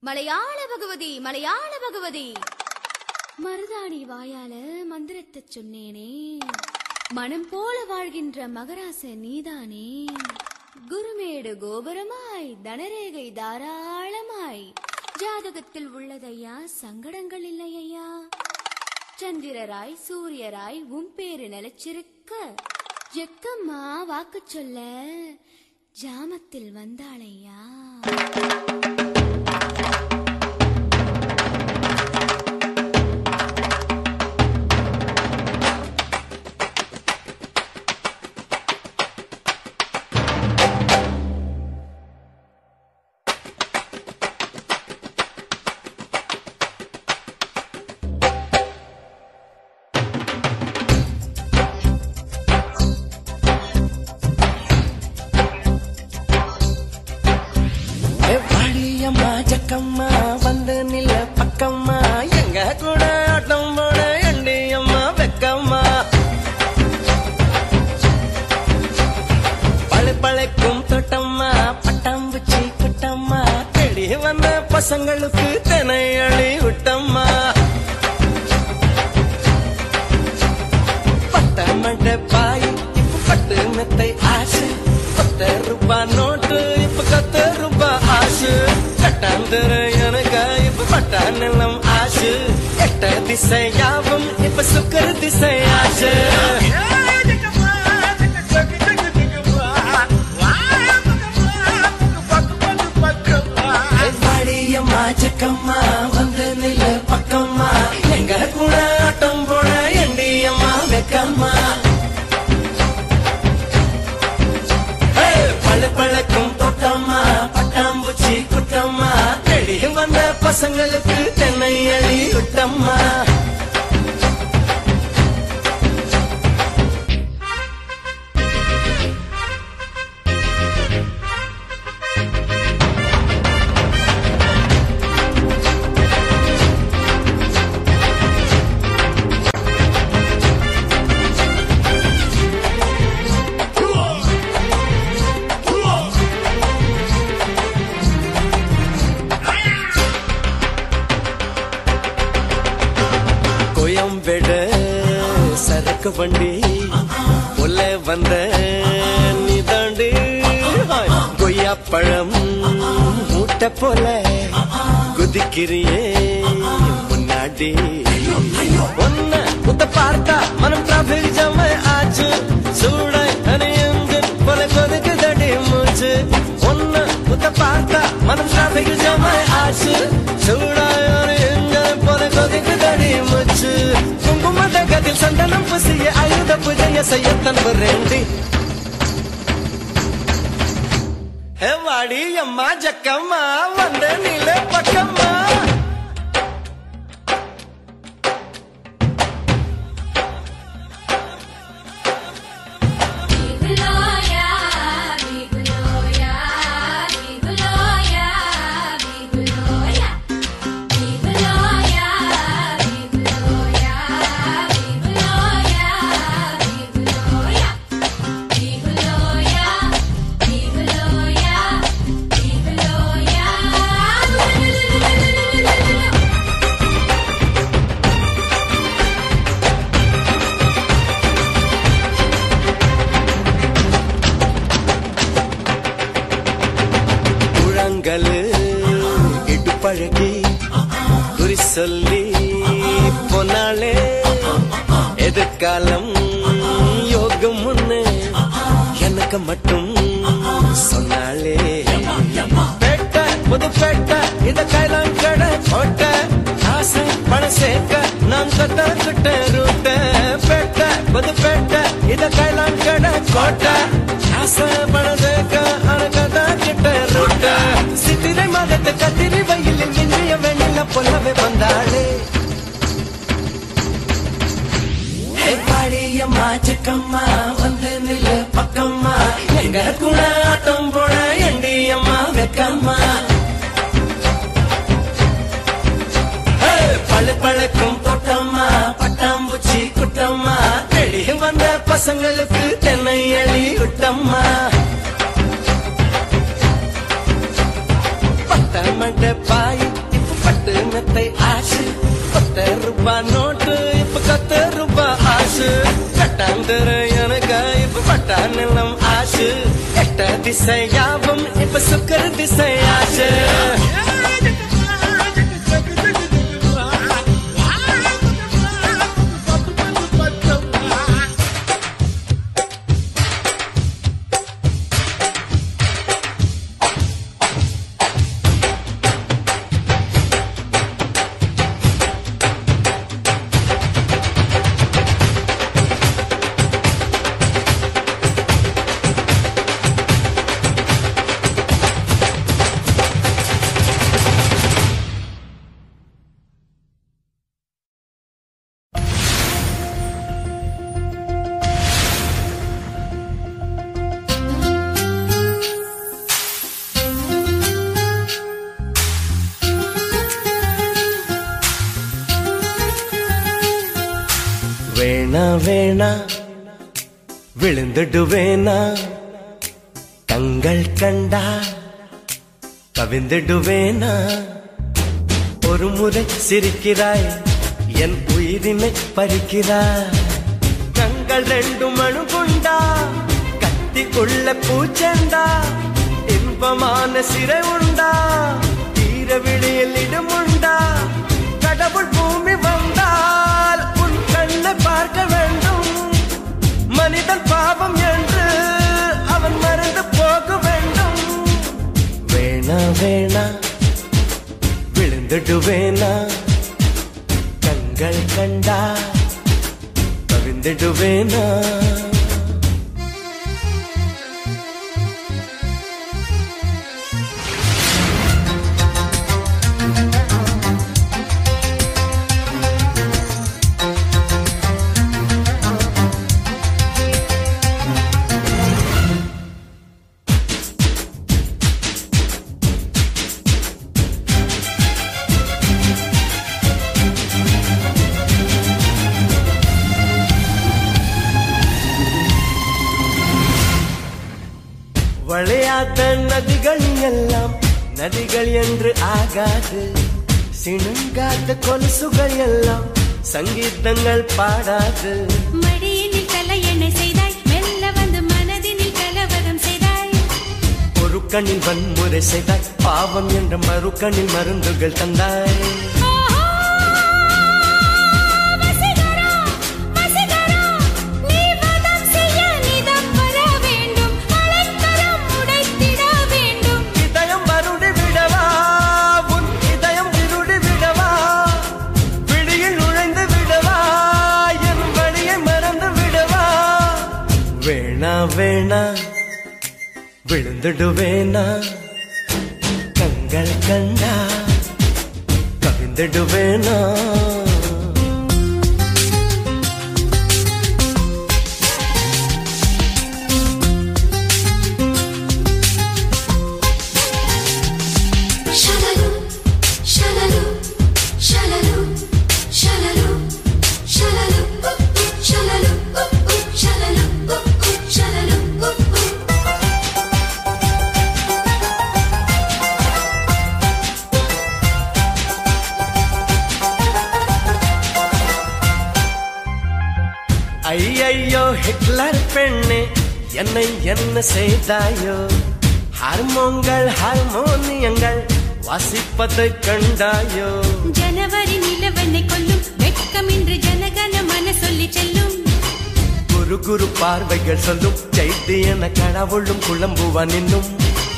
மலையாள பகவதி மலையாள பகவதி மருதாணி வாயால மந்திரத்தை சொன்னேனே மனம் போல வாழ்கின்ற மகராச நீதானே குருமேடு கோபுரமாய் தனரேகை தாராளமாய் ஜாதகத்தில் உள்ளதையா சங்கடங்கள் இல்லையா சந்திரராய் சூரியராய் உன் பேரு நிலைச்சிருக்க எக்கம்மா வாக்கு சொல்ல ஜாமத்தில் வந்தாளையா வாடியம்மா ஜக்கம்மா வந்து நில பக்கம்மா எங்க கூட ஆட்டம் போட எண்டியம்மா வெக்கம்மா பழு பழைக்கும் தொட்டம்மா பட்டாம்பூச்சி குட்டம்மா தேடி வந்த பசங்களுக்கு தினை அழி விட்டம்மா பட்ட மண்ட பாய் இப்ப பட்டு மெத்தை ஆசை பத்து ரூபா நோட்டு இப்ப கத்து ரூபா ஆசு கட்டாந்தர எனக்கு இப்ப பட்டா நிலம் ஆசு எட்ட திசை யாவும் இப்ப சுக்கர திசை ஆசு வாடியம்மா சிக்கம்மா வந்து நில பக்கம்மா எங்க கூட ஆட்டம் போட எண்டியம்மா வெக்கம்மா பழு பழக்கும் தொட்டம்மா பட்டாம்பூச்சி குட்டம்மா தேடி வந்த பசங்களுக்கு தென்னை அழி விட்டம்மா கோயம்பேடு சரக்கு வண்டி உள்ள வந்த நீதாண்டு கொய்யா பழம் மூட்டை போல குதிக்கிறியே முன்னாடி ஒன்ன உத்த பார்த்தா மனம் டிராபிக் ஜாம ஆச்சு சூட அணியங்கள் போல கொதிக்குதடி மூச்சு ஒன்ன உத்த பார்த்தா மனம் டிராபிக் ஜாம ஆச்சு சூட அணியங்கள் போல கொதிக்குதடி மூச்சு குங்குமத கதில் சந்தனம் புசிய ஆயுத பூஜைய செய்ய தன்புரேண்டி ஹே வாடி அம்மா ஜக்கம்மா வந்த நில பக்கம்மா Biguloya, biguloya, biguloya, biguloya. Biguloya, biguloya, biguloya, biguloya. Biguloya, biguloya, biguloya. முழங்கலு இடுப்பழகி குறி சொல்லி போனாலே எதிர்காலம் யோகம் ஒண்ணு எனக்கு மட்டும் சொன்னாலே பேட்ட புது பேட்ட இந்த கைலாங் கடை போட்ட ஆசை பணம் சேர்க்க நான் கத்த ரூட்ட பேட்ட புது பேட்ட இந்த கைலாங் கடை கோட்டை ஆசை பணம் சேர்க்க அனகதா கிட்ட ரூட்ட சித்திரை மாதத்தை கத்திரி வயலில் இன்றைய வெண்ணில பொல்லவே வந்தாளே பாடியம்மா சிக்கம்மா வந்து நில்லு பக்கம்மா எங்க கூட ஆட்டம் போட எண்டியம்மா வெக்கம்மா பழு பழக்கும் தோட்டம்மா பட்டாம்பூச்சி குட்டம்மா தேடி வந்த பசங்களுக்கு தென்னை அழி விட்டம்மா பட்ட மண்ட பாய் திசையாவும் இப்ப சுக்கர திசையாச்சு வேணா வேணா விழுந்துடுவேனா கண்கள் கண்டா கவிந்துடுவேனா ஒரு முறை சிரிக்கிறாய் என் உயிரினை பறிக்கிறாய் கண்கள் ரெண்டு மணு கொண்டா கத்தி உள்ள பூச்செண்டா இன்பமான சிறை உண்டா தீர விழியில் இடமுண்டா கடவுள் பூமி வந்தால் உன் கண்ணை பார்க்க வேண்டும் மனிதன் பாவம் என்று அவன் மறந்து போக வேண்டும் வேணா வேணா விழுந்துடுவேனா கண்கள் கண்டா கவிந்துடுவேனா வளையாத நதிகள் எல்லாம் நதிகள் என்று ஆகாது சிணுங்காத கொலுசுகள் எல்லாம் சங்கீதங்கள் பாடாது மடியினில் தலையணை செய்தாய் மெல்ல வந்து மனதினில் கலவரம் செய்தாய் ஒரு கண்ணில் வன்முறை செய்தாய் பாவம் என்ற மறு கண்ணில் மருந்துகள் தந்தாய் ஆஹா! வசீகரா, வசீகரா, நீ வதம் செய்ய நிதம் வர வேண்டும் அலைக்கரம் உடைத்திட வேண்டும் இதயம் வருடி விடவா உன் இதயம் இருடி விடவா விழியில் நுழைந்து விடவா என் வழியை மறந்து விடவா வேணா வேணா விழுந்துடுவேனா கண்கள் கண்டா கவிந்துடுவேனா Shalaloom, shalaloom, shalaloom, shalaloom, shalaloom, ooh, ooh, shalaloom, ooh, ooh, shalaloom, ooh, ooh, shalaloom, ooh, ooh. ஐயையோ ஹிட்லர் பெண்ணே என்னை என்ன செய்தாயோ ஹார்மோன்கள் ஹார்மோனியங்கள் வாசிப்பதை கண்டாயோ ஜனவரி நிலவனை கொல்லும் வெட்கமின்றி ஜனகன மன சொல்லி செல்லும் குரு குரு பார்வைகள் சொல்லும் செய்தி என கடவுளும் குழம்புவான் இன்னும்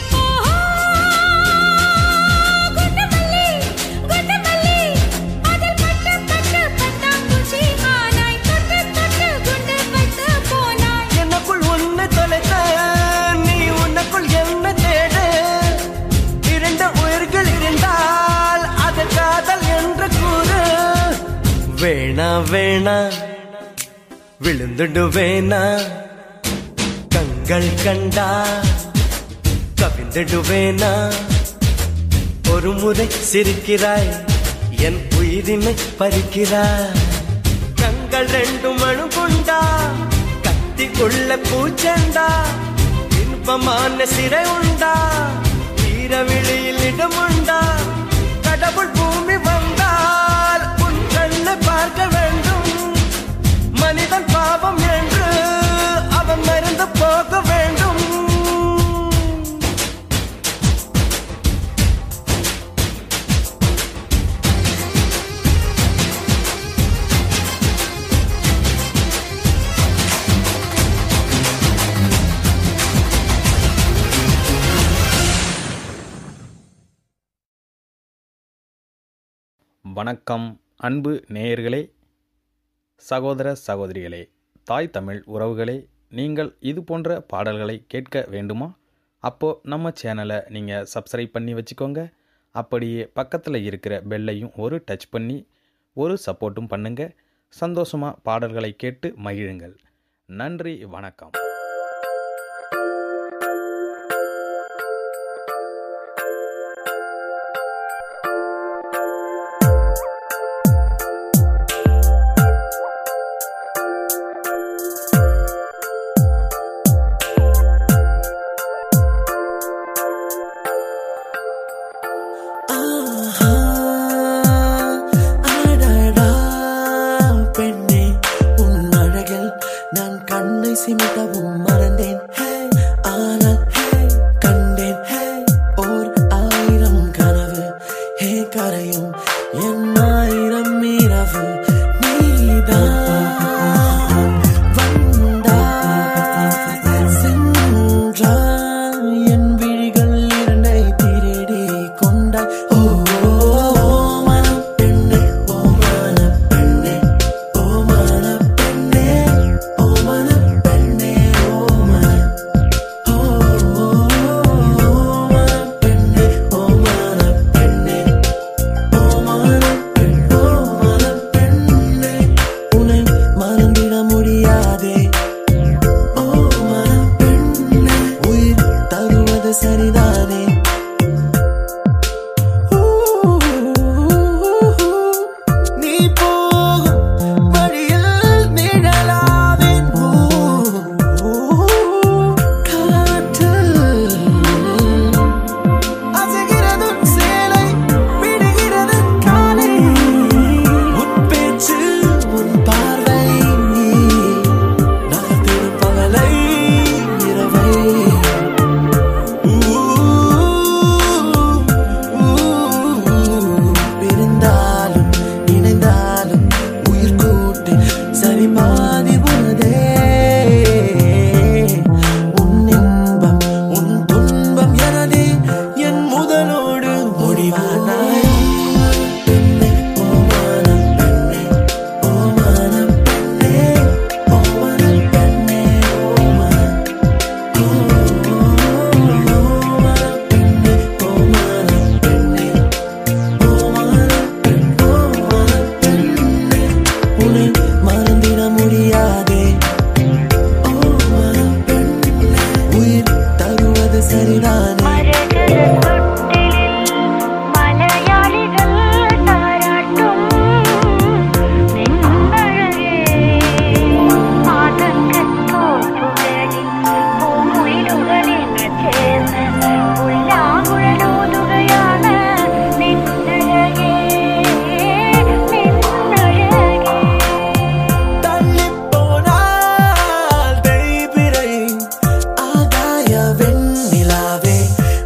குண்டமல்லி, குண்டமல்லி, அதில் பட்டு, பட்டு, பட்டாம்பூச்சி ஆனாய். தொட்டு, தொட்டு, குண்டு வைத்து போனாய். எனக்குள் உன்னை தொலைத்த நீ உனக்குள் என்ன தேட இரண்டு உயிர்கள் இருந்தால் அது காதல் என்று கூறு வேணா வேணா விழுந்துடுவேனா கண்கள் கண்டா கவிந்துடுவேனா ஒரு முறை சிரிக்கிறாய் என் உயிரினை பறிக்கிறாய் கண்கள் ரெண்டு மணு கொண்டா கத்தி உள்ள பூச்செண்டா இன்பமான சிறை உண்டா ஈரவிழியில் இடமுண்டா கடவுள் பூமி வந்தால் உன் கண்ணை பார்க்க வேண்டும் மனிதன் பாவம் என்று அவன் மறந்து போக வேண்டும் வணக்கம் அன்பு நேயர்களே சகோதர சகோதரிகளே தாய் தமிழ் உறவுகளே நீங்கள் இது போன்ற பாடல்களை கேட்க வேண்டுமா அப்போ நம்ம சேனலை நீங்கள் சப்ஸ்கிரைப் பண்ணி வச்சுக்கோங்க அப்படியே பக்கத்தில் இருக்கிற பெல்லையும் ஒரு டச் பண்ணி ஒரு சப்போர்ட்டும் பண்ணுங்க சந்தோஷமாக பாடல்களை கேட்டு மகிழுங்கள் நன்றி வணக்கம் ஆஹா, அடடா, பெண்ணே, உன் அழகில் நான் கண்ணை சிமிட்டவும் மறந்தேன் ஹே, ஆனால் ஹே, கண்டேன் ஹே, ஓர் ஆயிரம் கனவு ஹே கரையும் என் ஆயிரம் இரவு நீதான் வந்தாய் சென்றாய் என் விழிகள் இரண்டை திருடி கொண்டாய் ஓ மனம் பெண்ணே ஓ மன பெண்ணே ஓ மன பெண்ணே ஓ மன பெண்ணே ஓ மன ஓ மன பெண்ணே ஓ மன பெண்ணே ஓ மன பெண் ஓ மன பெண்ணே உன்னை மறந்திட முடியாதே ஓ மனம் பெண்ணே உயிர் தருவது சரிதானே நீ போகும் வழியில் நிழலாவேன் காற்றில் அசைகிறது சேலை விடுகிறது காலை உன் பேச்சு உன் பார்வை நகர்த்திடும் பகலை இரவை பிரிந்தாலும் இணைந்தாலும் உயிர் கூட்டு சரி பாதி உனதே உன் இன்பம் உன் துன்பம் எனதே என் முதலோடு முடிவானாய் பெண்ணே ஓ மனம் பெண்ணே ஓ மனம் பெண்ணே ஓ மனம் பெண்ணே ஓ மனம் உன்னை மறந்திட முடியாதே ஓ மனம் பெண்ணே உயிர் தருவது சரிதானே മരകര തൊട്ടിലിൽ മലയാളികൾ താരാട്ടും നിന്നഴകേ ആതങ്കത്തോപ്പുകളിൽ പൂമുയിലുകളിൽ ചേർന്ന് പുല്ലാങ്കുഴലൂതുകയാണ് നിന്നഴകേ നിന്നഴകേ தள்ளிப்போனால் தேய்பிறை ஆகாய வெண்ணிலாவே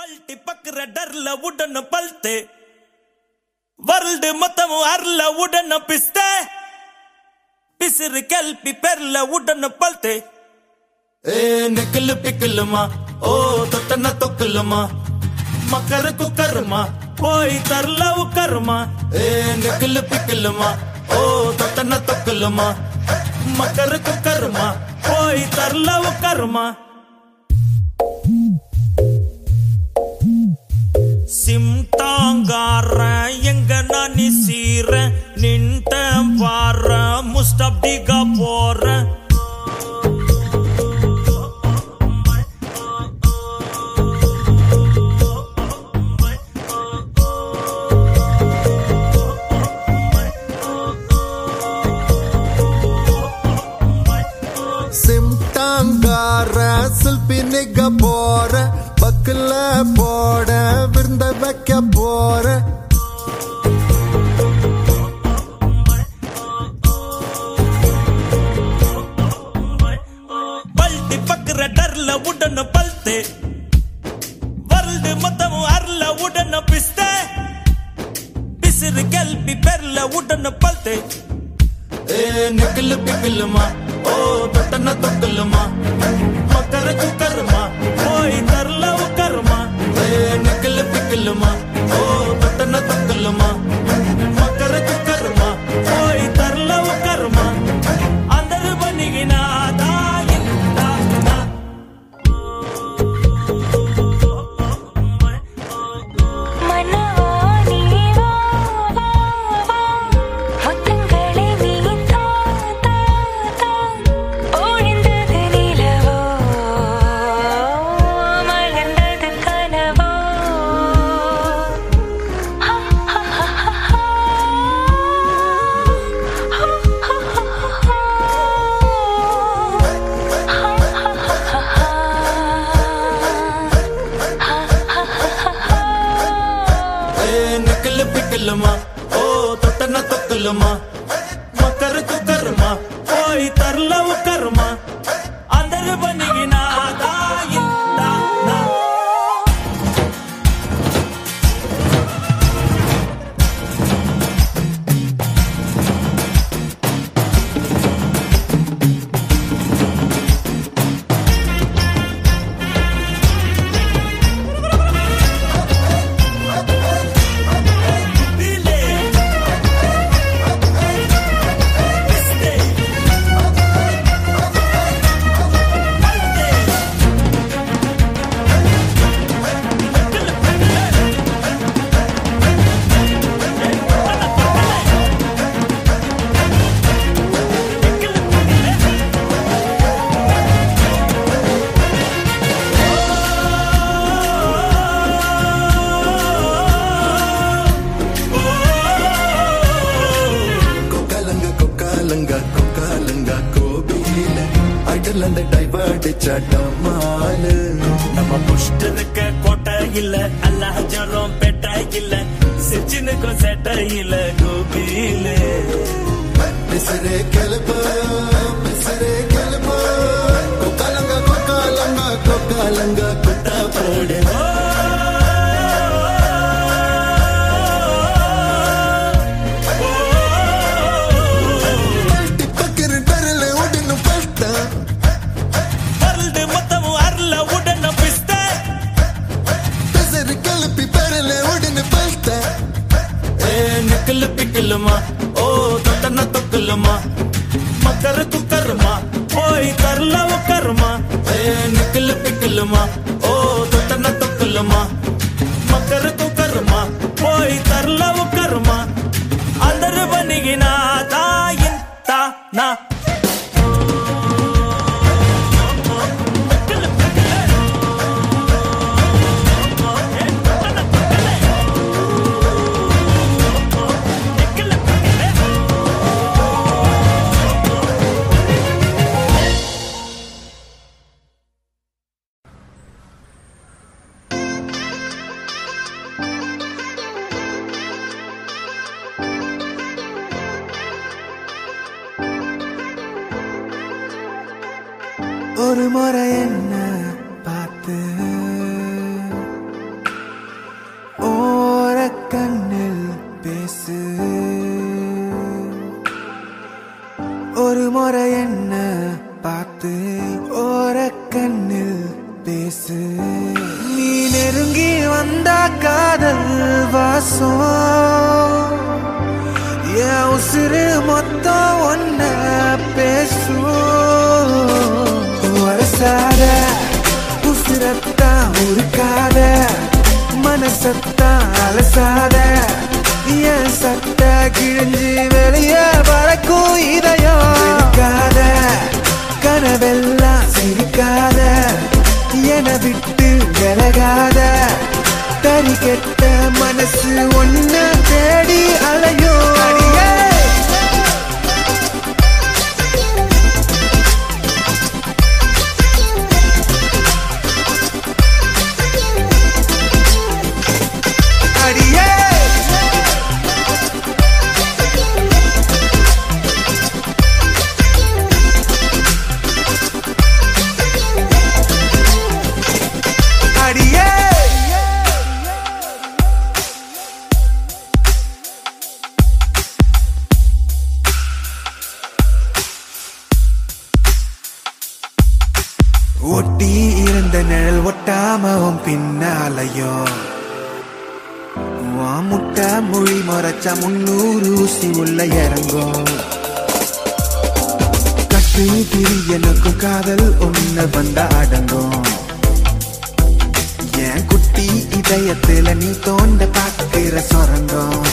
பல்ட்டி பக்குற டர்ல உடன பல்த்து ವರ್ಲ್ಡ್ ಮೊತ್ತము ಅರ್ಲ ಉಡನ ಪಿಸ್ತೆ பிசிறு கல்பி பெர்ல உடன பல்த்து ஏ நெக்கல் பிக்கலுமா ஓ தொட்டன தொக்கலுமா மக்கரு குக்கருமா போய் தரல உக்கருமா ஏ நெக்கல் பிக்கலுமா ஓ தொட்டன தொக்கலுமா மக்கரு குக்கருமா போய் தரல உக்கருமா சிம்டாங்கார எங்க நான் சீர நின்ட்ட வார முஸ்டப்டிகா போற சிம்டாங்கார சில்பி நிக்க போற பக்கல போட விருந்த வைக்க போற பல்ட்டி பக்குற டர்ல உடன பல்த்து ವರ್ಲ್ಡ್ ಮೊತ್ತము ಅರ್ಲ ಉಡನ ಪಿಸ್ತೆ பிசிறு கல்பி பெர்ல உடன பல்த்து ஏ நெக்கல் பிக்கலுமா ஓ தொட்டன தொக்கலுமா மக்கர குக்கருமா போய் தரல உக்கருமா ஏ நெக்கல் பிக்கலுமா ஓ தொட்டன தொக்கலுமா மக்கர குக்கருமா போய் தரல உக்கருமா అందరు బనిగినా దాయిందా மனவா நீ வா வா வா முத்தங்களை நீ தா தா தா ஒழிந்தது நிலவோ மலர்ந்தது கனவோ ஹா ஹா ஹா ஹா ஏ நெக்கல் பிக்கலுமா ஓ தொட்டன தொக்கலுமா மக்கரு குக்கருமா போய் தரல உக்கருமா అందరు బనిగినా దాయిందా கொக்காலங்க கொக்காலங்க கொக்காலங்க கோபியில அடலந்த டைவர்ட் சட்டமாலு நம்ம புஷ்ட இருக்க கோட்டை இல்ல அல்லாஹ் ஜரம் பெட்ட இல்ல சிச்சினுக்கும் செட்ட இல்ல கோபியில பிசரே கிளப்பு பிசரே கிளப்பு கொக்காலங்க கொக்காலங்க கொக்காலங்க குட்டா போடு பக்கர டரல உடனே பஸ்தா ವರ್ಲ್ಡ್ ಮೊತ್ತము ಅರ್ಲ ಉಡನ ಪಿಸ್ತೆ பிசரே கிளப்பி பரல உடனே பஸ்தா ஏ நெக்கல் பிக்கலுமா ஓ தொட்டன தொக்கலுமா மக்கரு குக்கருமா போய் தரல உக்கருமா ஏ நெக்கல் பிக்கலுமா ஓ தொட்டன தொக்கலுமா மக்கரு குக்கருமா போய் தரல உக்கருமா అందరు బనిగినా దాయిన్ తా నా ஒரு முறை என்ன பார்த்து ஒரு முறை என்ன பார்த்து ஓர கண்ணில் பேசு நீ நெருங்கி வந்தா காதல் வாசம் என் உசுறு மொத்தம் ஒன்ன பேசும் வரசாத உசுரத்தான் உருக்காத மனசத்தான் அலசாத என் சட்ட கிழிஞ்சு வெளியே பறக்கும் இதயம் இருக்காத கனவெல்லாம் சிரிக்காத என விட்டு விலகாத தறி கெட்ட மனசு ஒன்ன தேடி அலையும் அடியே அடியே அடியே ஒட்டி இருந்த நிழல் ஒட்டாம உன் பின்னாலையோ உன் முட்டை மொழி மறைச்சா முன்னூறு ஊசி உள்ள இறங்கும் கட்டு திரி எனக்கும் காதல் ஒண்ணு வந்த அடங்கும் என் குட்டி இதயத்துல நீ தோண்ட பாக்குற சொரங்கம்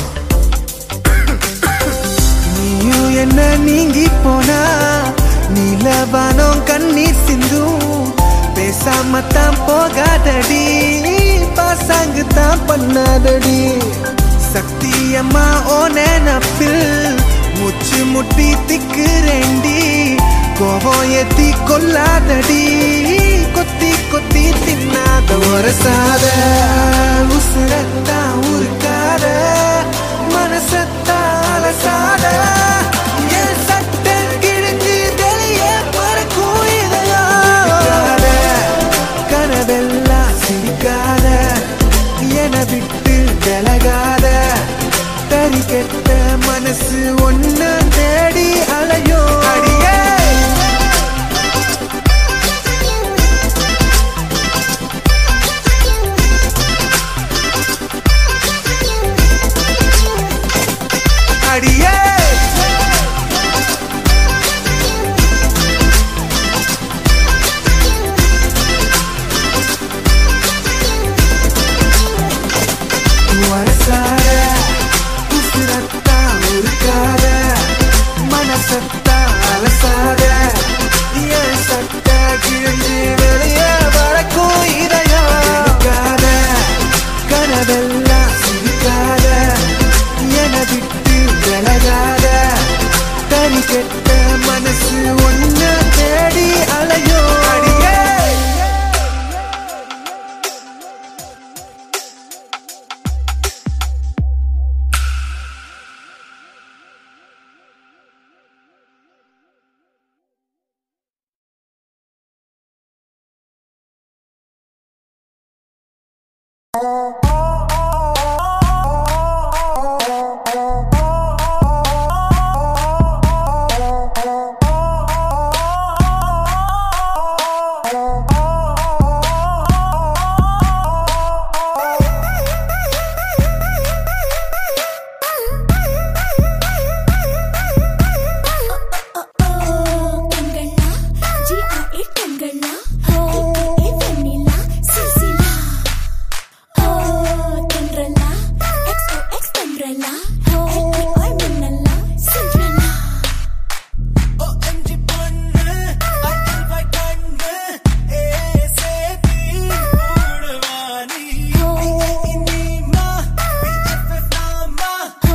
நீயும் என்ன நீங்கி போனா நீலவானம் கண்ணீர் சிந்தும் பேசாம தான் போகாதடி பாசாங்கு தான் பண்ணாதடி சத்தியம்மா ஓ நினப்பில் முச்சு முட்டி திக்குறேண்டி கோபம் ஏத்தி கொல்லாதடி கொத்தி கொத்தி தின்னாத ஒரு சாத உசுரத்தான் உருக்காத மனசத்தான் அலசாத என் சட்டை கிழிஞ்சு வெளியே பறக்கும் இதயம் கனவெல்லாம் சிரிக்காத என விட்டு விலகாத தறி கெட்ட மனசு ஒன்ன தேடி அலையோ அடியே அடியே வரசார உசுரத்தா உருக்காத மனசத்தா அலசாத என் சட்ட கிழிஞ்சு வெளியே வரக்கும் இதயம் இருக்காத கனவெல்லாம் சிரிக்காத என விட்டு விலகாத தனி கெட்ட மனசு ஒன்ன தேடி அலையோ அடியே கண்களா ஜிஆர்ஏ கண்களா ஏ வெண்ணிலா சிசிலா ஓ தென்றலா எக்ஸ்ஓ எக்ஸ் தென்றலா ஏஆர் மின்னலா சிண்ட்ரலா OMG பொண்ணு அட்டல்வாய் கண்ணு ஏசேதி கூடவானி இனிமா BFF நாமா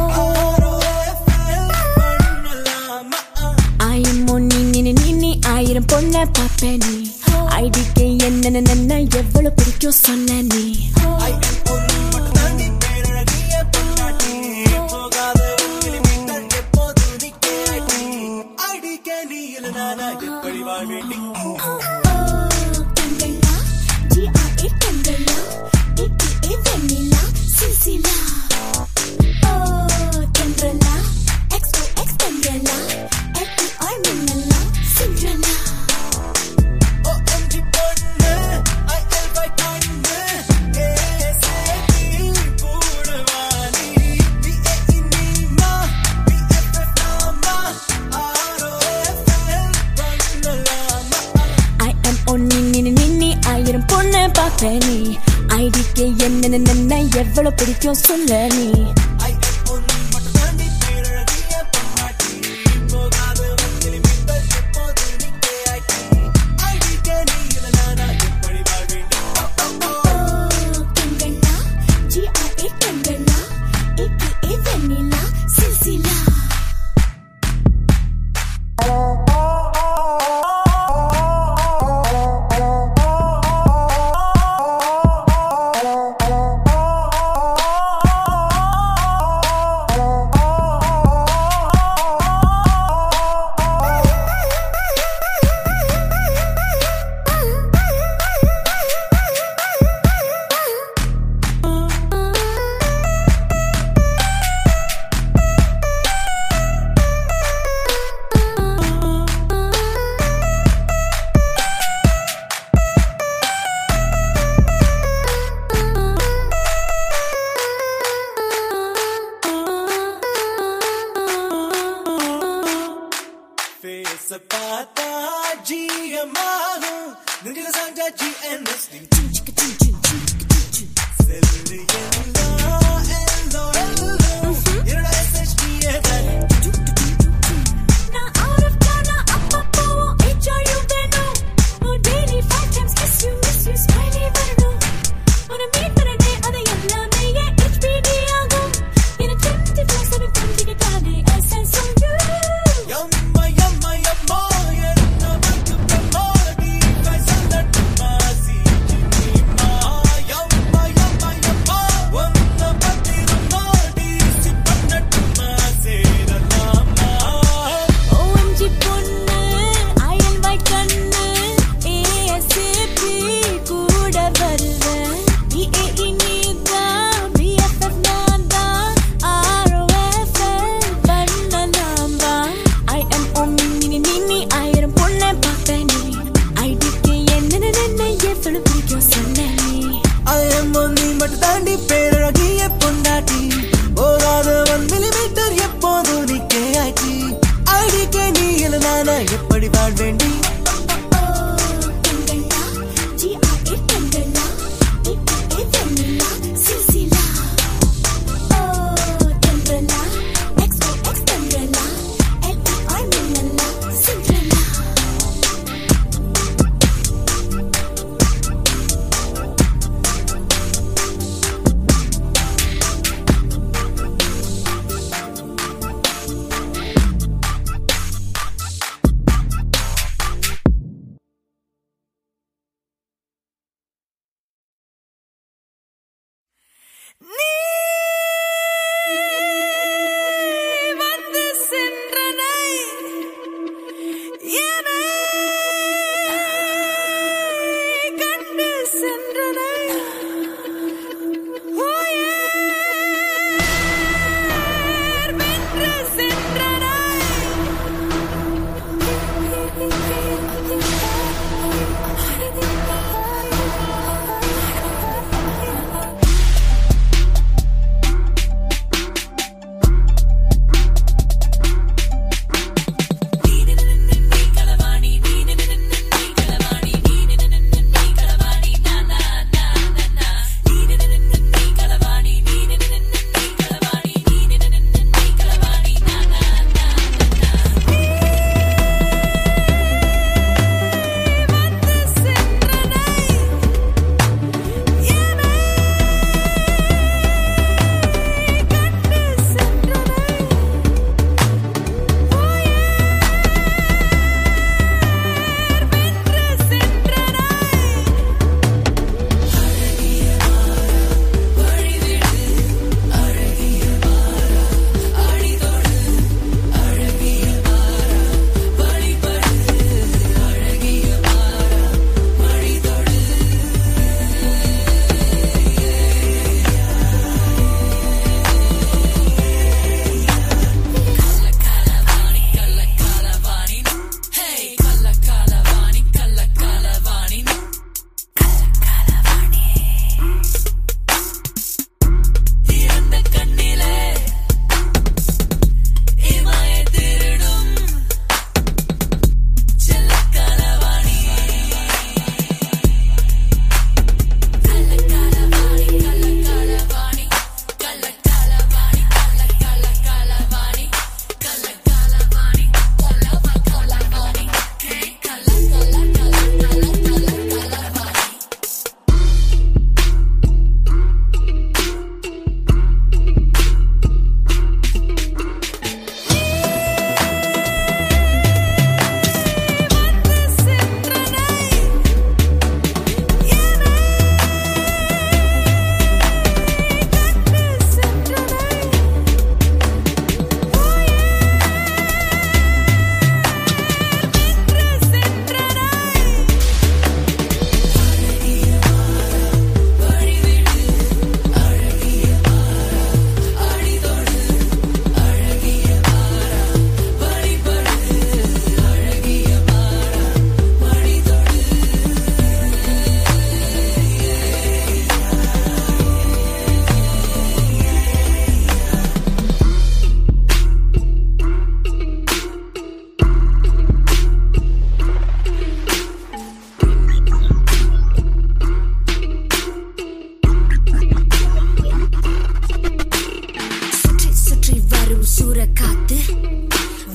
ROFL பண்ணலாமா ஆயிரம் பொண்ணி நின்னு நின்னு ஆயிரம் பொண்ண பாப்ப நீ ஐடிக்கு என்ன நன்ன எவ்வளவு பிடிக்கும் சொன்ன நீ ஒன்னு மட்டும் தாண்டி பேரழகிய பொண்டாட்டி போகாத உங்கிலி மீட்டர் எப்போது நீ கேட்டி அடிக்க நீ இல்ல நானா எப்படி வாழ்வேண்டி கண்களா ஜிஆர்ஏ கண்களா ஏஏ வெண்ணிலா சிசிலா ஓ தென்றலா எக்ஸ்ஓ எக்ஸ் தென்றலா ஏஆர் பாப்ப நீ ஐடிக்கு என்ன என்ன எவ்வளவு பிடிக்கும் சொல்ல நீ கண்கண்ணா ஜிஆர்ஏ கண்கண்ணா ஏகே வெண்ணிலா சில்சிலா ஃபேஸ் பார்த்தா ஜிஎம்மாகும் நெஞ்சில சாஞ்சா ஜிஎன்எஸ்டி செல்லு எல்லாம் எல்லோ எல்லோ என்னோட எஸ்எஸ்டியே தானே நான் out of town, நான் அப்பப்போவும் HRU வேணும். உன் daily five times kiss you, miss you, smiley வரணும். உன்னை meet பண்ணனே, அது எல்லாமே என் HBD ஆகும். எனக்கு 24/7 புரிஞ்சுக்கிட்டாலே essence of you. யம்மா யம்மா யம்மா என்ன பத்துப்பம்மா நீ கை சொல்லட்டுமா சீக்கிரமா யம்மா யம்மா யம்மா ஒன்ன பத்தி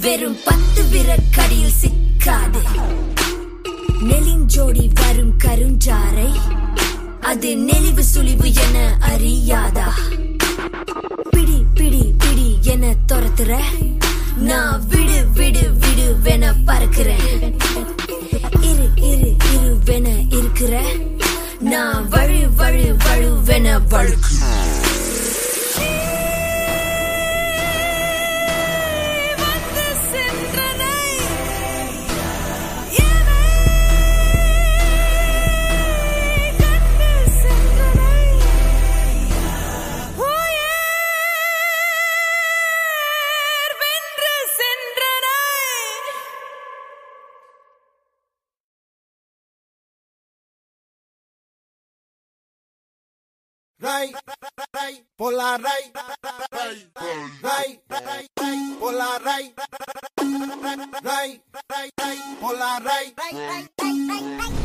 வெறும் பத்து விரற்கடியில் சிக்காது நெலிஞ்சோடி வரும் கருஞ்சாரை அது நெளிவு சுழிவு என அறியாதா பிடி பிடி பிடி என துரத்துற நான் விடு விடு விடு வென பறக்கிறேன் இரு இரு இரு வென இருக்கிற நான் வழு வழு வழு வென வழுக்கு வந்து சென்றனை எனை கண்டு சென்றனை உயர் வென்று சென்றனை Ray, ray, pola ray, ray, ray, ray, ray, pola ray, ray, ray, ray, pola ray.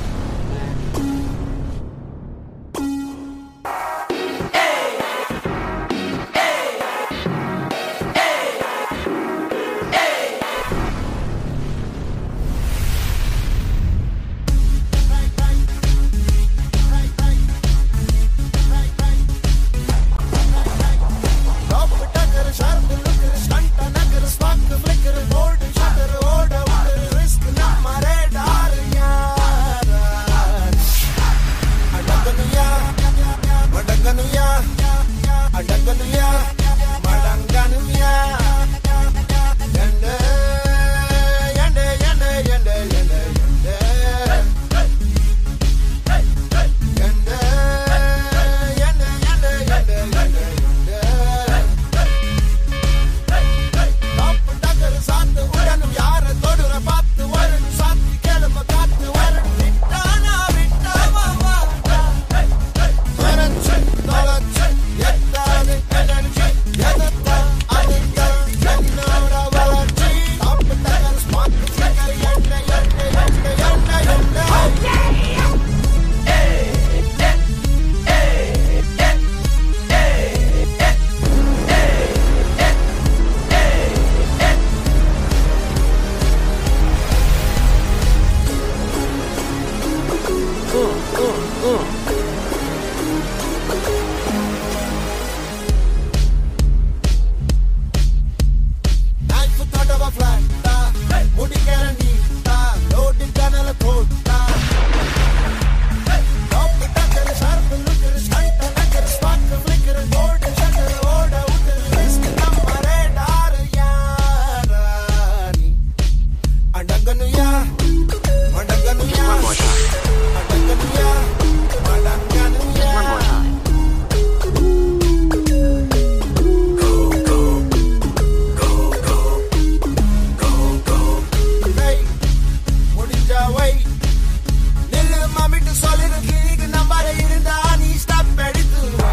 Top tucker, sharp looker, stunt nugger, spark flicker, gold shutter, order, order, risk, ನಮ್ಮ radar, ಯಾರ? ಅಡಗನುಯ, ಮಡಗನುಯ, ಅಡಗನುಯ, ಮಡಂಗನುಯ. ಎಂಡೆ, ಎಂಡೆ, ಎಂಡೆ, ಎಂಡೆ, ಎಂಡೆ, ಎಂಡೆ. ಎಂಡೆ, ಎಂಡೆ, ಎಂಡೆ, ಎಂಡೆ, ಎಂಡೆ, ಎಂಡೆ. தப்பு டக்கரு சாத்து உடனும் யார தொடுற பார்த்து வரணும் சாத்தி கிளம்ப காத்து வரணும் விட்டானா விட்டாவா வரச்சு தொலைச்சு எத்தாது எனர்ஜி எதத்தான் அதுதான் என்னோட வளர்ச்சி தப்பு டக்கரு ஸ்மார்ட் ஃபிகர் என்ன என்ன என்ன என்ன என்ன Knife தொட்டவ flat-ஆ, முடிக்கிற neat-ஆ, load கனல போட்டா. Top tucker, sharp looker, stunt nugger, spark flicker, gold shutter, ஓட விட்டு risk நம்ம radar, யாரா நீ? அடங்கனுயா, மடங்கனுயா, அடங்கனுயா, மடங்கனுயா. Hey, முடிஞ்சா வை. நில்லு மாமிட்டு சொல்லிரு கிளிக்கு நம்பர இருந்தா நீ ஸ்டாப் எடுத்து வை.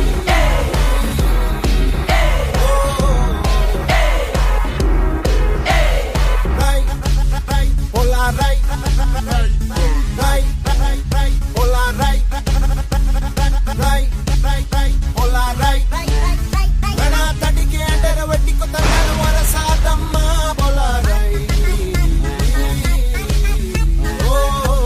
Rai, rai, pola rai. Rai, rai, rai, pola rai. Rai, rai, rai, pola rai. வேணா தட்டிக்கு ஏண்டர வெட்டி கொத்தனால வர சாதம்மா போல ரை. ஓ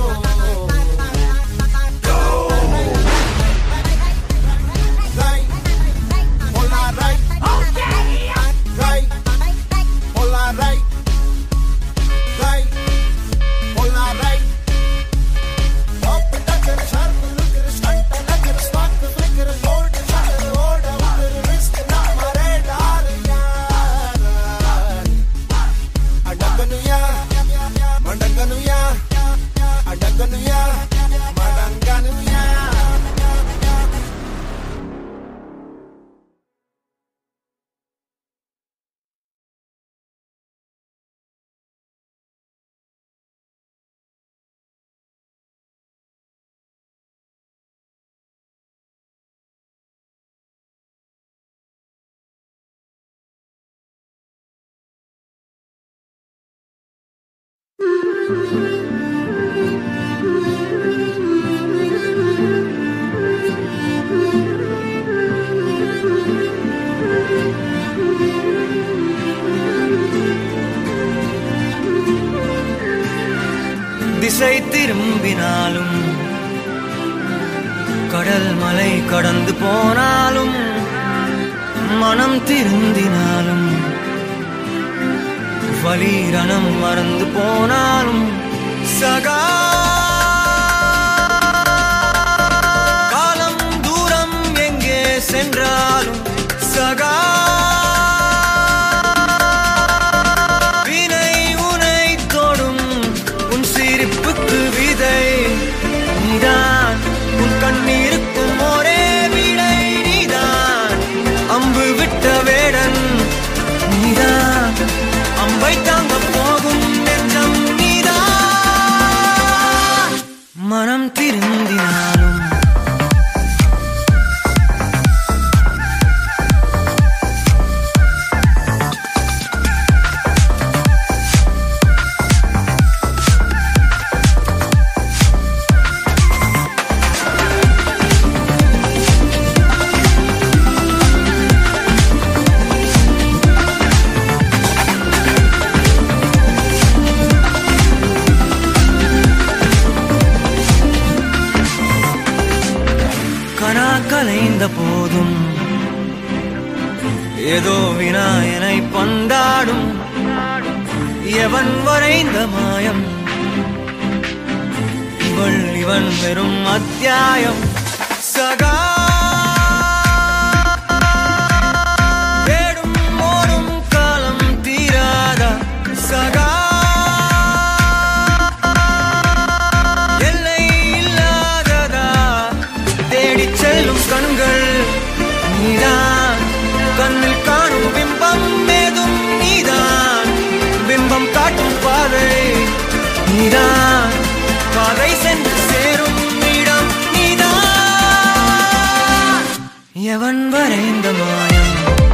ரை, போல ரை. ரை, போல ரை. ரை, போல ரை. Top tucker, sharp looker, stunt nugger, spark flicker, gold shutter, order, order, risk, நம்ம radar, யாரா? அடங்கனுயா, மடங்கனுயா, அடங்கனுயா, மடங்கனுயா. திசை திரும்பினாலும் கடல் மலை கடந்து போனாலும் மனம் திருந்தினாலும் வலி ரணம் மறந்து போனாலும் சகா காலம் தூரம் எங்கே சென்றாலும் சகா வினை உனை தொடும் உன் சிரிப்புக்கு விதை நீதான் உன் கண்ணீருக்கும் ஒரே விடை நீதான் அம்பு விட்ட வேடன் நீதான் அம்பை தாங்க போகும் நெஞ்சம் நீதான் மனம் திருந்தினாலும் கனா கலைந்த போதும் ஏதோ வினாயனை பந்தாடும் எவன் வரைந்த மாயம் இவள் இவன் வெறும் அத்தியாயம் சகா தேடும் ஓடும் காலம் தீராதா சகா எல்லை இல்லாததா தேடிச் செல்லும் கண்கள் நீதான் கண்ணில் காணும் பிம்பம் ஏதும் நீதான் பிம்பம் காட்டும் பாதை நீதான் பாதை சென்று சேரும் இடம் நீதான் எவன் வரைந்த மாயம்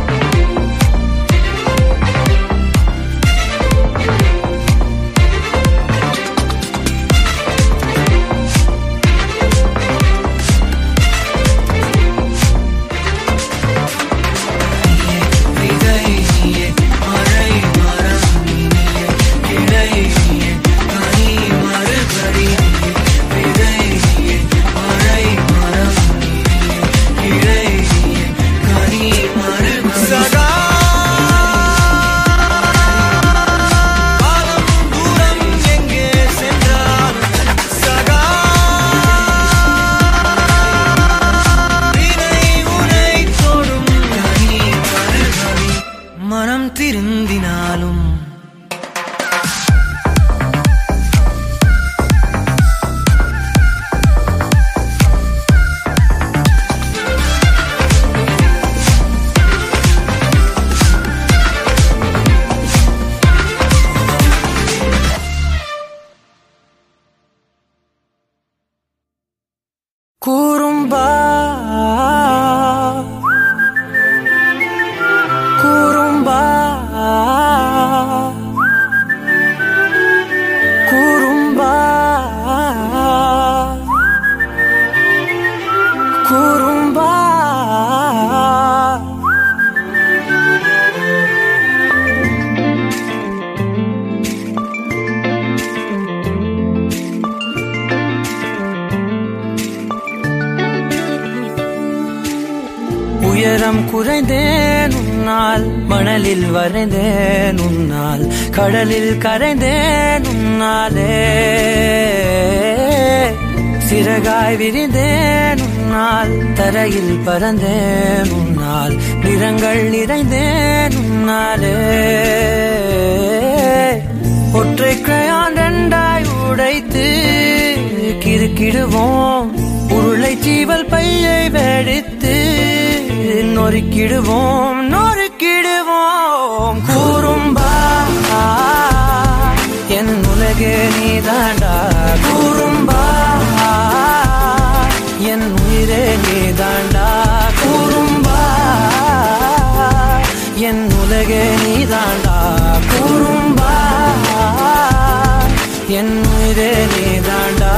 விதை நீயே மழை மரம் நீயே கிளை நீயே கனி மறுபடி நீயே விதை நீயே மழை மரம் நீயே கிளை நீயே கனி மறுபடி சதா காலம் தூரம் எங்கே சென்றாலும் சதா வினை உனை தொடும் கனி மறுபடி மனம் திருந்தினாலும் கூறும்பா கூறும்பா கூறும்பா கூறும்பா உயரம் குறைந்தேன் உன்னால் மணலில் வரைந்தேன் உன்னால் கடலில் கரைந்தேன் உன்னாலே சிறகாய் விரிந்தேன் உன்னால் தரையில் பறந்தேன் உன்னால் நிறங்கள் நிறைந்தேன் உன்னாலே ஒற்றை கிரையான் ரெண்டாய் உடைத்து கிறுக்கிடுவோம் உருளை சீவல் பையை வெடித்து நொறுக்கிடுவோம் நொறுக்கிடுவோம் கூறும்பா என் உலகே நீ தாண்டா கூறும்பா என் உயிரே நீ தாண்டா கூறும்பா என் உலகே நீ தாண்டா கூறும்பா என் உயிரே நீ தாண்டா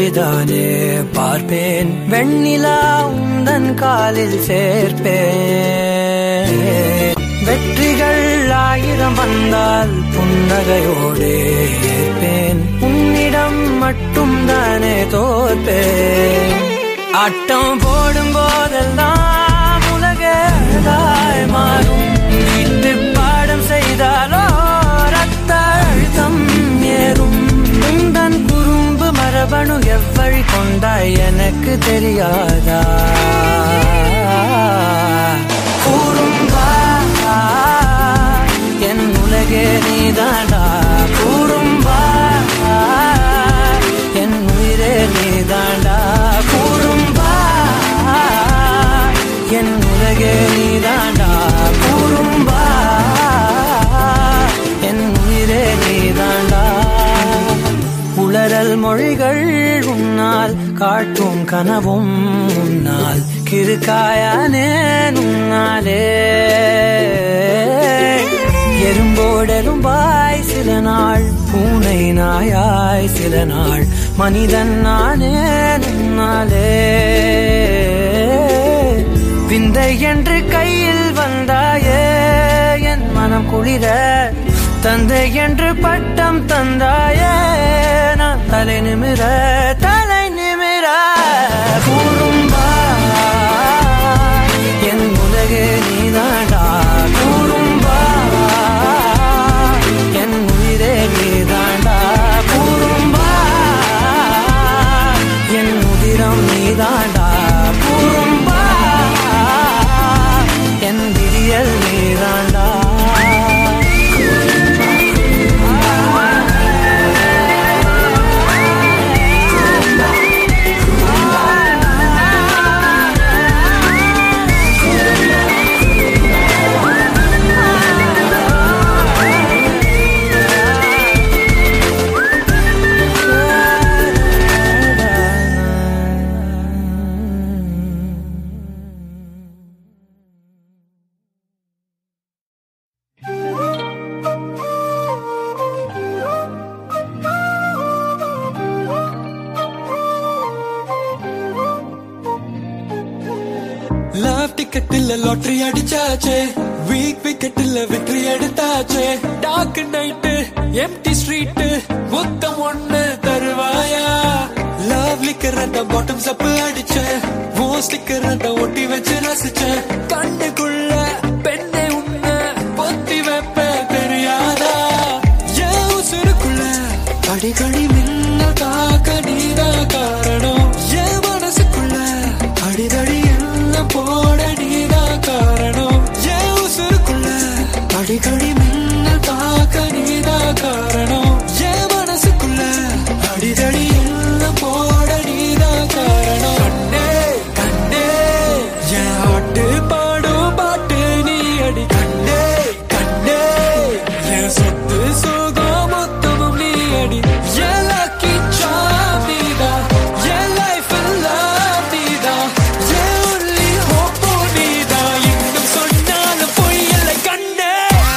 வழிதானே பார்ப்பேன் வெண்ணிலா உந்தன் காலில் சேர்ப்பேன் வெற்றிகள் ஆயிரம் வந்தால் புன்னகையோடே ஏற்பேன் உன்னிடம் மட்டும் தானே தோற்பேன் ஆட்டம் போடும் போதெல்லாம் உலகாய் மாறும் வீட்டு பாடம் செய்தாலோ ரத்த அழுத்தம் ஏறும் உந்தன் குறும்பு மரபணு எவ்வழி கொண்டாய் எனக்கு தெரியாதா கூறும்பா என் உலகே நீதாண்டா கூறும்பா என் உயிரே நீதாண்டா கூறும்பா என் உலகே நீதாண்டா கூறும்பா என் உயிரே நீதாண்டா உளறல் மொழிகள் உன்னால் காட்டும் கனவும் உன்னால் கிருக்காயானே உன்னாலே எறும்போடெரும்பாய் சில நாள் பூனை நாயாய் சில நாள் மனிதன் நானே உன்னாலே விந்தை என்று கையில் வந்தாயே என் மனம் குளிர தந்தை என்று பட்டம் தந்தாயே நான் தலை நிமிர தலை நிமிர கூறும்பா என் உலகே நீதாண்டா கூறும்பா என் உயிரே நீதாண்டா கூறும்பா என் உதிரம் நீதாண்டா கூறும்பா என் விடியல் நீதாண்டா லவ் டிக்கெட்டில் லாட்டரி அடிச்சாச்சே வீக் விக்கெட்டில் வெற்றி எடுத்தாச்சே டார்க் நைட்டு எம்டி ஸ்ட்ரீட் மொத்தம் ஒண்ணு தருவாயா லவ் லிக்கர் அந்த பாட்டம் சப்பு அடிச்ச ஓ ஸ்டிக்கர் அந்த ஒட்டி வச்சு ரசிச்ச கண்ணுக்குள்ள பெண்ணை உன்ன பொத்தி வைப்ப தெரியாதா என் உசுருக்குள்ள அடிக்கடி மின்ன தாக்க நீதான் காரணம் என் மனசுக்குள்ள அடிதடி என்ன போட நீதான் காரணம் என் உசுருக்குள்ள அடிக்கடி மின்ன தாக்க நீதான் காரணம் என் மனசுக்குள்ள அடிதடி என்ன போட நீதான் காரணம் கண்ணே கண்ணே என் ஆட்டு பாடும் பாட்டு நீ அடி கண்ணே கண்ணே என் சொத்து சுகம் மொத்தமும் நீ அடி என் lucky charm நீதான் என் life in love நீதான் என் only hope நீதான் இன்னும் சொன்னாலும் பொய் இல்லை கண்ணே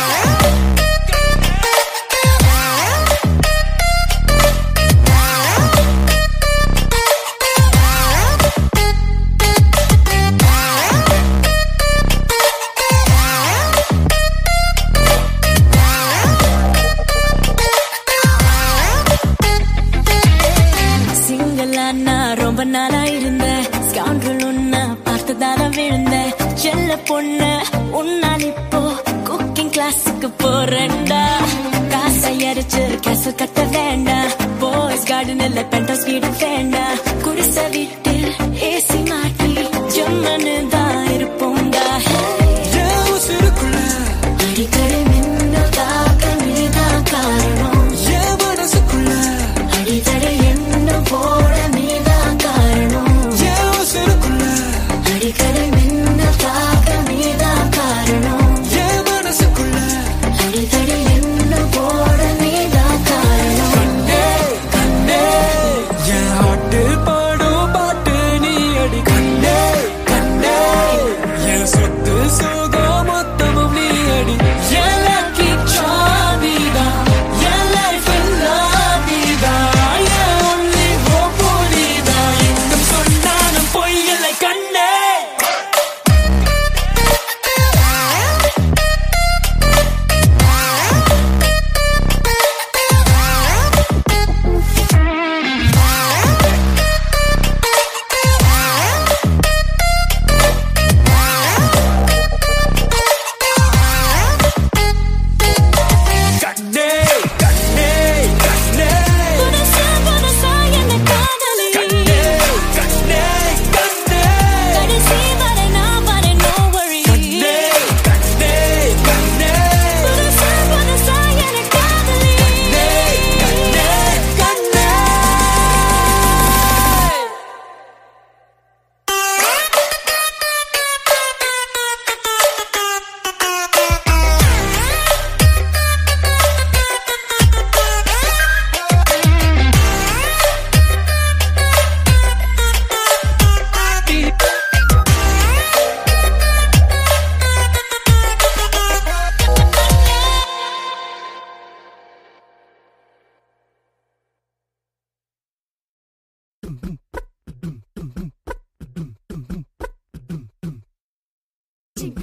சிங்களா நான் ரொம்ப நாளா இருந்தேன் ஸ்கவுண்டல் உன்ன பார்த்ததால விழுந்தேன் செல்ல பொண்ணு உன்னால் இப்போ குக்கிங் கிளாஸுக்கு போறேன்டா காசை அரிச்சு கேசல் கட்ட வேண்டாம் பாய்ஸ் கார்டன் இல்ல பென்டோஸ் வீடு வேண்டாம் குடிசை வீட்டில் ஏசி மாட்டி ஜம்மனு தான் இருப்போம்டா என் உசுருக்குள்ள அடிக்கடி மின்னல் தாக்க நீதான் காரணம் என் மனசுக்குள்ள அடித்தடை என்ன போட நீதான் காரணம் என் உசுருக்குள்ள அடிக்கடி மின்னல் தாக்க நீதான் காரணம் என் மனசுக்குள்ள அடித்தடை என்ன போட நீதான் காரணம் கண்ணே கண்ணே என் ஆட்டு பாடும் பாட்டு நீ அடி கண்ணே கண்ணே என் சொத்து சுகம் மொத்தமும் நீ அடி என் lucky charm நீதான் என் life in love நீதான் என் only hope நீதான்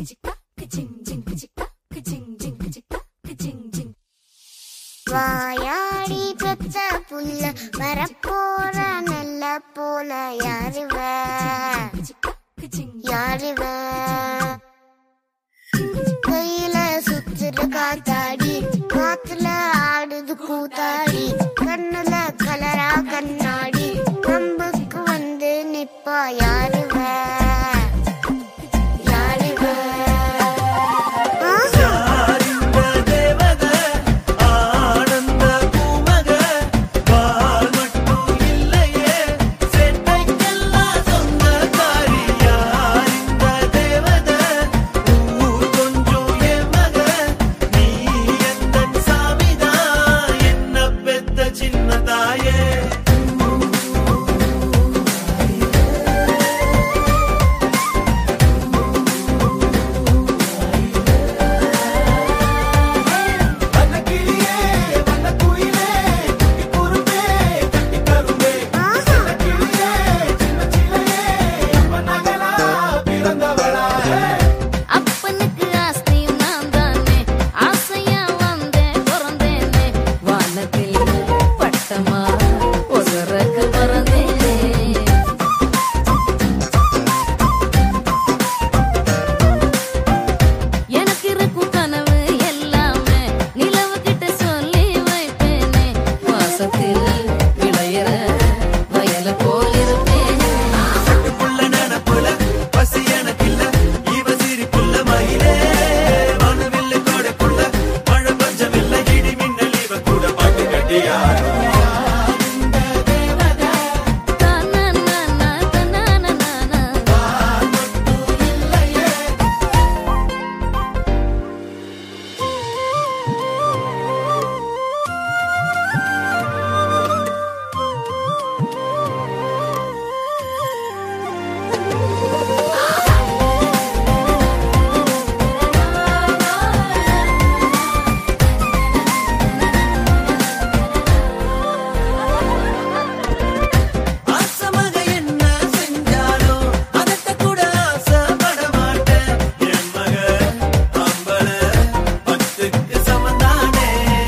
வாயாடி பெத்த புல்ல வரப்போற நல்ல போல யாருவ யாருவ கையில சுத்துற காத்தாடி காத்துல ஆடுது கூத்தாடி கண்ணுல கலரா கண்ணாடி கம்புக்கு வந்து நிப்பா யாருவ யாருவ ஆஹா ஆனந்த தேவத ஆனந்த பூமக பால் மட்டும் இல்லையே செட்டைக்கெல்லாம் சொந்தக்காரி யாரிந்த தேவத ஊர் கொஞ்சம் என் மக நீ எந்தன் சாமிதான் என்ன பெத்த சின்ன தாயே வண்ண கிளியே வண்ண குயிலே குட்டி குரும்பே கட்டி கரும்பே வண்ண கிளியே சின்ன சிலையே நம்ம நகலா பிறந்தவளா அப்பனுக்கு ஆஸ்தியும் நான் தானே ஆசையா வந்தேன் பிறந்தேனே வானத்தில் பட்டமா ஒரு ரகு பறந்தேனே எனக்கு இருக்கும் கனவு எல்லாமே நிலவு கிட்ட சொல்லி வைப்பேனே வாசத்தில் விளையிற வயல போல் இருப்பேனே புள்ள நினப்புல பசி எனக்கில்ல இவ சிரிப்புள்ள மயிலே வானவில்ல கோடைக்குள்ள மழை பஞ்சமில்ல இடி மின்னல் இவ கூட பாட்டு கட்டியாரோ தனனன தனனன ஆசமாக என்ன செஞ்சாலும் அதட்ட கூட ஆசைப்பட மாட்டேன் என் மக அம்பல பத்துக்கு சமந்தானே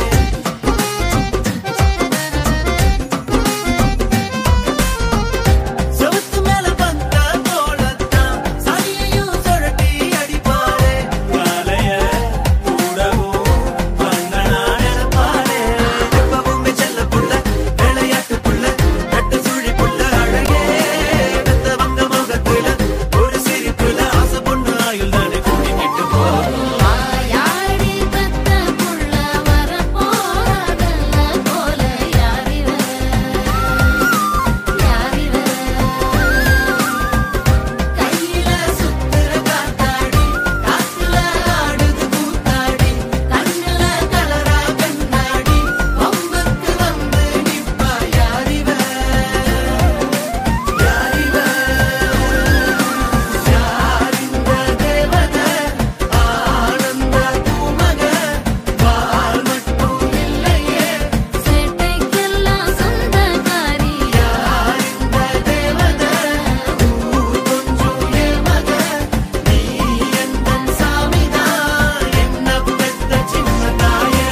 செவுத்து மேல வந்த போலத்தான் சாணியையும் சுழட்டி அடிப்பாளே காலைய கூடவும் வந்தனா நினைப்பாளே எப்பவுமே செல்ல புள்ள விளையாட்டு புள்ள நட்டு சுழி புள்ள அழகே வெத்த வங்க முகத்துல ஒரு சிரிப்புல ஆசை பொண்ணு ஆயுள் தானே கூட்டிக்கிட்டு போகும் வாயாடி பெத்த புள்ள வரப்போறதல்ல போல யாரிவ யாரிவ கையில சுத்துற காத்தாடி காத்துல ஆடுது கூத்தாடி கண்ணுல கலரா கண்ணாடி வம்புக்கு வந்து நிப்பா யாரிவ யாரிவ யாரிந்த தேவத ஆனந்த பூமக பால் மட்டும் இல்லையே சேட்டைக்கெல்லாம் சொந்தக்காரி யாரிந்த தேவத ஊர் கொஞ்சம் என் மக நீ எந்தன் சாமிதான் என்ன பெத்த சின்ன தாயே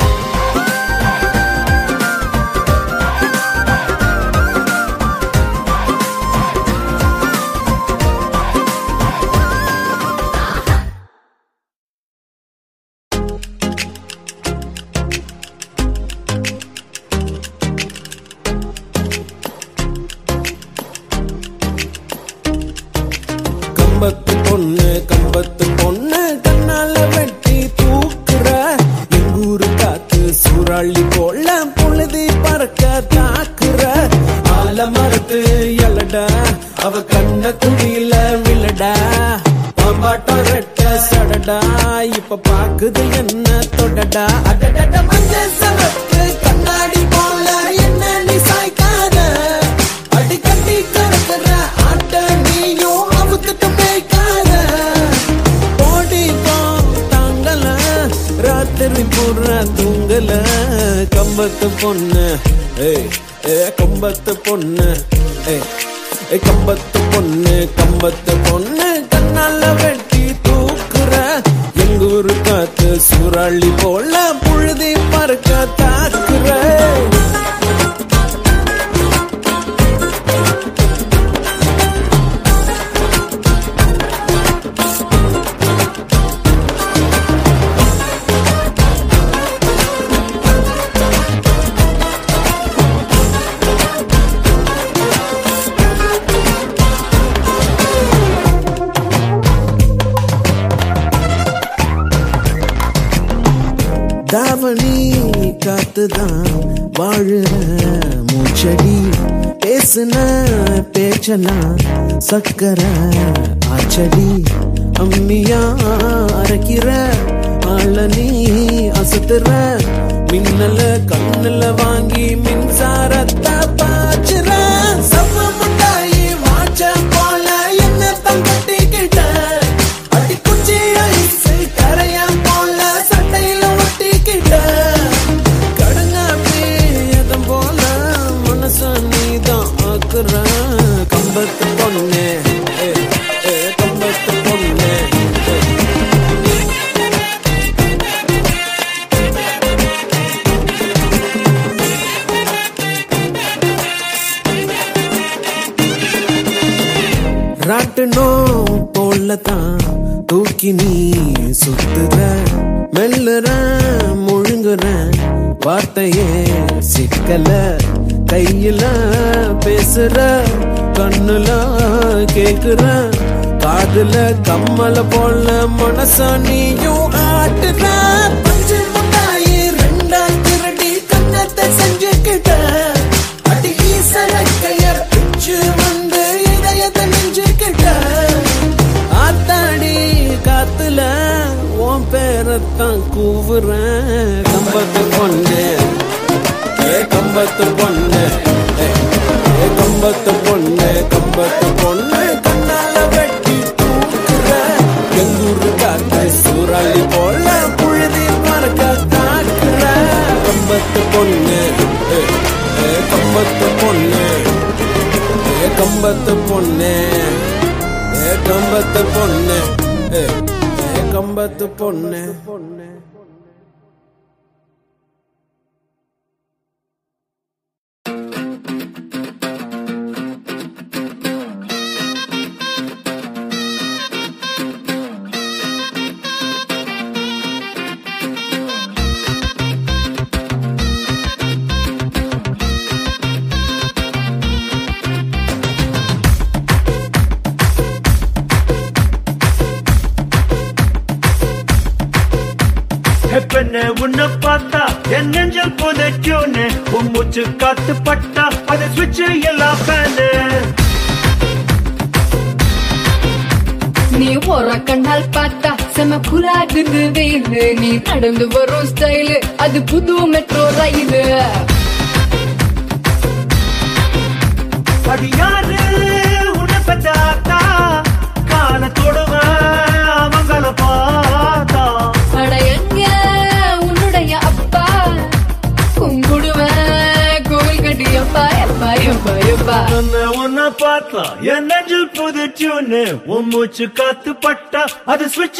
கம்பத்து பொண்ணு கம்பத்து பொண்ணு கண்ணால வெட்டி தூக்குற எங்கூரு காத்து சூறாளி போல பொழுதி பறக்க தாக்குற ஆல மரத்து எலடா அவ கண்ண குடியில விழடா பாம்பாட்டம் ரெட்ட சடடா இப்ப பாக்குது என்ன தொடடா அடடட மஞ்ச சவத்து கண்ணாடி போல என்ன நீ சாய்க்காத அடி கட்டி கறக்குற ஆட்ட நீயும் அவுத்துட்டு போய்க்காத ஓடி போ தாங்கல ராத்திரி பூரா தூங்கல கம்பத்து பொண்ணு ஏய் ஏ கம்பத்து பொண்ணு ஏய் ஏய், கம்பத்து பொண்ணு கம்பத்து பொண்ணு கண்ணால வெட்டி தூக்கு அவனி காத்துதான் வாழுற மூச்சடி பேசுன பேச்செல்லாம் சக்கர ஆச்சடி அம்மியா அரைக்கிற ஆள நீ அசத்துற மின்னல கண்ணுல வாங்கி மின்சாரத்தை பாய்ச்சுற சவ முட்டாயி வாச்ச போல என்ன தங்கட்டிக்கிட்ட அடி குச்சி ஐஸ் கரைய போல சட்டையில ஒட்டிக்கிட்ட கடங்காப்பி எதம் போல மனச நீதான் ஆக்குற கம்பத்து பொண்ணு ஏ, ஏ, கம்பத்து பொண்ணு ஏ. ராட்டனோ போலதான் தூக்கி நீ சுத்துற மெல்லுற முழுங்குற வார்த்தையே சிக்கல கையில பேசுற கண்ணுல கேக்குற காதுல கம்மல போல மனச நீயும் ஆட்டுற பஞ்சு முட்டாயி ரெண்டா திருடி கண்ணத்தை செஞ்சுக்கிட்ட அடி ஈசர கையர் பிச்சு வந்து இதயத்தை நெஞ்சுக்கிட்ட ஆத்தாடி காத்துல உன் பேரத்தான் கூவுறேன் கம்பத்து பொண்ணு ஏ கம்பத்து பொண்ணு ஏ, ஏ கம்பத்து பொண்ணு கம்பத்து பொண்ணு கண்ணால வெட்டி தூக்குற எங்கூரு காத்து சூறாளி போல புழுதி பறக்க தாக்குற கம்பத்து பொண்ணு ஏ, ஏ கம்பத்து பொண்ணு ஏ கம்பத்து பொண்ணு ஏ கம்பத்து பொண்ணு ஏ, ஏ கம்பத்து பொண்ணு பெண்ணு உன்னை பார்த்தா என் நெஞ்சல் புதைக்கும்னு உன் மூச்சு காத்து பட்டா அது சுவிட்ச் எல்லாம் ஃபேனு நீ ஒரு கண்ணால் பார்த்தா செம குலாகுது வெயிலு நீ நடந்து வரும் ஸ்டைலு அது புது மெட்ரோ ரயிலு அது யாரு உன்னை பெற்றாத்தா காலத்தோடுவ மங்கள பார்த்தா அட எங்க உன்னுடைய அப்பா கும்பிடுவேன் கோவில் கட்டி எப்பா எப்பா எப்பா எப்பா உன்னை உன்னை பார்த்தா என் நெஞ்சில் புதைச்சுன்னு உன் மூச்சு காத்து பட்டா அது சுவிட்ச்